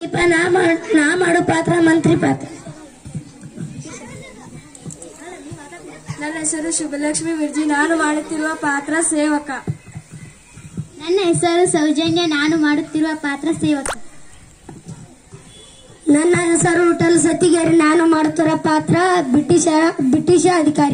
ಇಪ್ಪ ನಾ ಮಾಡ್- ನಾ ಮಾಡೋ ಪಾತ್ರ ಮಂತ್ರಿ ಪಾತ್ರ ನನ್ನ ಹೆಸರು ಶುಭಲಕ್ಷ್ಮಿ ವಿರ್ಜಿ ನಾನು ಮಾಡುತ್ತಿರುವ ಪಾತ್ರ ಸೇವಕ ನನ್ನ ಹೆಸರು ಸೌಜನ್ಯ ನಾನು ಮಾಡುತ್ತಿರುವ ಪಾತ್ರ ಸೇವಕ ನನ್ನ ಹೆಸರು ಉಟಲ್ ಸತಿಗೇರಿ ನಾನು ಮಾಡುತ್ತಿರೋ ಪಾತ್ರ ಬ್ರಿಟಿಷ ಬ್ರಿಟಿಷ ಅಧಿಕಾರಿ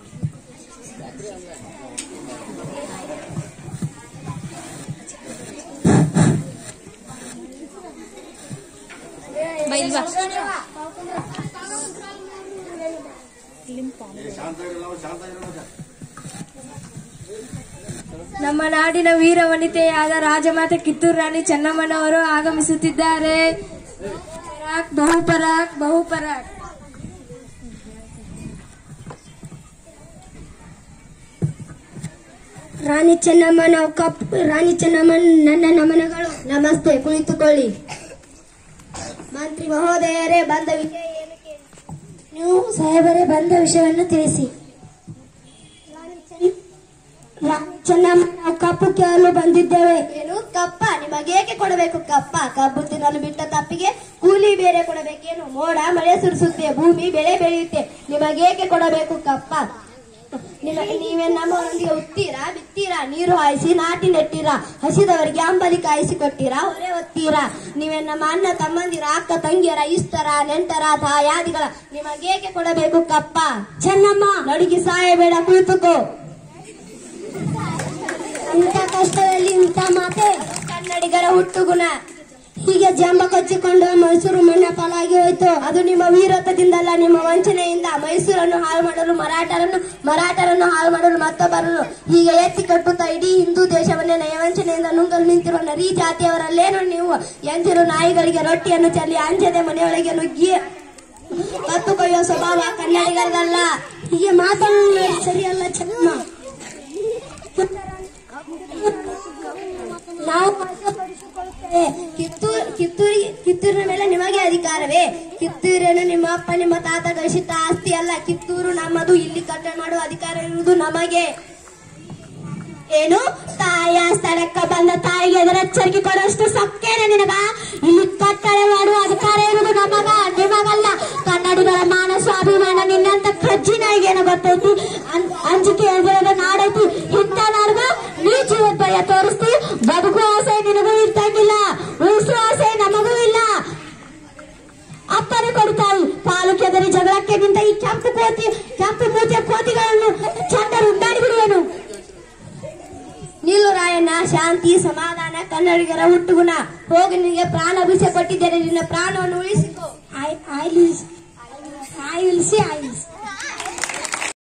ನಮ್ಮ ನಾಡಿನ ವೀರ ವನಿತೆಯಾದ ರಾಜಮಾತೆ ಕಿತ್ತೂರು ರಾಣಿ ಚೆನ್ನಮ್ಮನವರು ಆಗಮಿಸುತ್ತಿದ್ದಾರೆ ಪರಾಕ್ ಬಹುಪರಾಕ್ ಬಹುಪರಾಕ್ ರಾಣಿ ಚೆನ್ನಮ್ಮನ ಕಪ್ ರಾಣಿ ಚೆನ್ನಮ್ಮನ ನನ್ನ ನಮನಗಳು ನಮಸ್ತೆ ಕುಳಿತುಕೊಳ್ಳಿ ಮಂತ್ರಿ ಮಹೋದಯರೇ ಬಂದ ವಿಷಯ ಏನು ಕೇಳಿ ನೀವು ಸಾಹೇಬರೇ ಬಂದ ವಿಷಯವನ್ನು ತಿಳಿಸಿ ರಾಣಿ ಚೆನ್ನಮ್ಮನ ಕಪ್ಪು ಕೇಳಲು ಬಂದಿದ್ದೇವೆ ಏನು ಕಪ್ಪ ನಿಮಗೇಕೆ ಕೊಡಬೇಕು ಕಪ್ಪ ಕಬ್ಬು ತಿನ್ನಲು ಬಿಟ್ಟ ತಪ್ಪಿಗೆ ಕೂಲಿ ಬೇರೆ ಕೊಡಬೇಕೇನು ಮೋಡ ಮಳೆ ಸುರಿಸುತ್ತೆ ಭೂಮಿ ಬೆಳೆ ಬೆಳೆಯುತ್ತೆ ನಿಮಗೇಕೆ ಕೊಡಬೇಕು ಕಪ್ಪ ನಿಮಗೆ ನೀವೇ ನಮ್ಮವರೊಂದಿಗೆ ಉತ್ತೀರಾ ಬಿತ್ತೀರಾ ನೀರು ಹಾಯಿಸಿ ನಾಟಿ ನೆಟ್ಟಿರಾ ಹಸಿದವರಿಗೆ ಅಂಬಲಿ ಕಾಯಿಸಿ ಕೊಟ್ಟಿರಾ ಹೊರೆ ಒತ್ತೀರಾ ನೀವೇ ನಮ್ಮ ಅಣ್ಣ ತಮ್ಮಂದಿರ ಅಕ್ಕ ತಂಗಿಯರ ಇಷ್ಟರ ನೆಂಟರ ತಾಯಾದಿಗಳ ನಿಮಗೇಕೆ ಕೊಡಬೇಕು ಕಪ್ಪ ಚೆನ್ನಮ್ಮ ನಡುಗಿ ಸಾಯಬೇಡ ಕುಳಿತುಕೋ ಇಂಥ ಕಷ್ಟದಲ್ಲಿ ಇಂಥ ಮಾತೆ ಕನ್ನಡಿಗರ ಹುಟ್ಟುಗುಣ ಹೀಗೆ ಜಂಬ ಕೊಚ್ಚಿಕೊಂಡು ಮೈಸೂರು ಮಣ್ಣ ಪಾಲಾಗಿ ಹೋಯ್ತು ಅದು ನಿಮ್ಮ ವೀರತ್ವದಿಂದಲ್ಲ ನಿಮ್ಮ ವಂಚನೆಯಿಂದ ಮೈಸೂರನ್ನು ಹಾಳು ಮಾಡಲು ಮರಾಠರನ್ನು ಮರಾಠರನ್ನು ಹಾಳು ಮಾಡಲು ಮತ್ತೊಬ್ಬರನ್ನು ಹೀಗೆ ಎತ್ತಿ ಕಟ್ಟುತ್ತಾ ಇಡೀ ಹಿಂದೂ ದೇಶವನ್ನೇ ನಯವಂಚನೆಯಿಂದ ನುಂಗಲು ನಿಂತಿರುವ ನರಿ ಜಾತಿಯವರಲ್ಲೇನು ನೀವು ಎಂತಿರು ನಾಯಿಗಳಿಗೆ ರೊಟ್ಟಿಯನ್ನು ಚೆಲ್ಲಿ ಅಂಜದೆ ಮನೆಯೊಳಗೆ ನುಗ್ಗಿ ಕತ್ತು ಕೊಯ್ಯೋ ಸ್ವಭಾವ ಕನ್ನಡಿಗರದಲ್ಲ ಹೀಗೆ ಮಾತನಾಡುವುದು ಸರಿಯಲ್ಲ ಚೆನ್ನಮ್ಮ ನಾವು ವಶಪಡಿಸಿಕೊಳ್ಳುತ್ತೇವೆ ಕಿತ್ತೂರು ಕಿತ್ತೂರಿ ಕಿತ್ತೂರಿನ ಮೇಲೆ ನಿಮಗೆ ಅಧಿಕಾರವೇ ಕಿತ್ತೂರನ್ನು ನಿಮ್ಮ ಅಪ್ಪ ನಿಮ್ಮ ತಾತ ಗಳಿಸಿದ ಆಸ್ತಿ ಅಲ್ಲ ಕಿತ್ತೂರು ನಮ್ಮದು ಇಲ್ಲಿ ಕಟ್ಟಡ ಮಾಡುವ ಅಧಿಕಾರ ಇರುವುದು ನಮಗೆ ಏನು ತಾಯಿಯ ಸ್ಥಳಕ್ಕ ಬಂದ ತಾಯಿಗೆ ಅದರ ಎಚ್ಚರಿಕೆ ಕೊಡುವಷ್ಟು ಸಕ್ಕೇನೆ ನಿನಗ ಇಲ್ಲಿ ಕಟ್ಟಡ ಮಾಡುವ ಅಧಿಕಾರ ಇರುವುದು ನಮಗ ನಿಮಗಲ್ಲ ಕನ್ನಡಿಗರ ಮಾನ ಸ್ವಾಭಿಮಾನ ನಿನ್ನಂತ ಕಜ್ಜಿ ನಾಯಿಗೇನು ಗೊತ್ತೈತಿ ಅನ್- ಅಂಜಿಕೆ ಎದುರದ ನಾಡೈತಿ ಇಂಥ ನಾಡ್ಗ ನೀ ಜೀವೋದ್ಭಯ ತೋರಿಸ್ತಿ ಬದುಕುವ ಆಸೆ ನಿನಗೂ ಇರ್ತಂಗಿಲ್ಲ ಉಳಿಸುವ ಆಸೆ ನಮಗೂ ಇಲ್ಲ ಅಪ್ಪನೇ ಕೊಡ್ತಾಯಿ ಪಾಲು ಕೆದರಿ ಜಗಳಕ್ಕೆ ನಿಂತ ಈ ಕೆಂಪು ಕೋತಿ ಕೆಂಪು ಮೂತಿಯ ಕೋತಿಗಳನ್ನು ಚಂದ ರುಂಡಾಡಿ ಬಿಡುವೆನು ನಿಲ್ಲು ರಾಯಣ್ಣ ಶಾಂತಿ ಸಮಾಧಾನ ಕನ್ನಡಿಗರ ಹುಟ್ಟುಗುಣ ಹೋಗಿ ನಿನಗೆ ಪ್ರಾಣ ಅಭಿಷೇಕ ಕೊಟ್ಟಿದ್ದೇನೆ ನಿನ್ನ ಪ್ರಾಣವನ್ನು ಉಳಿಸಿಕೊ ಆಯ್ ಆಯ್ಲಿಸಿ ಆಯ್ಲಿಸಿ ಆಯ್ಲಿಸಿ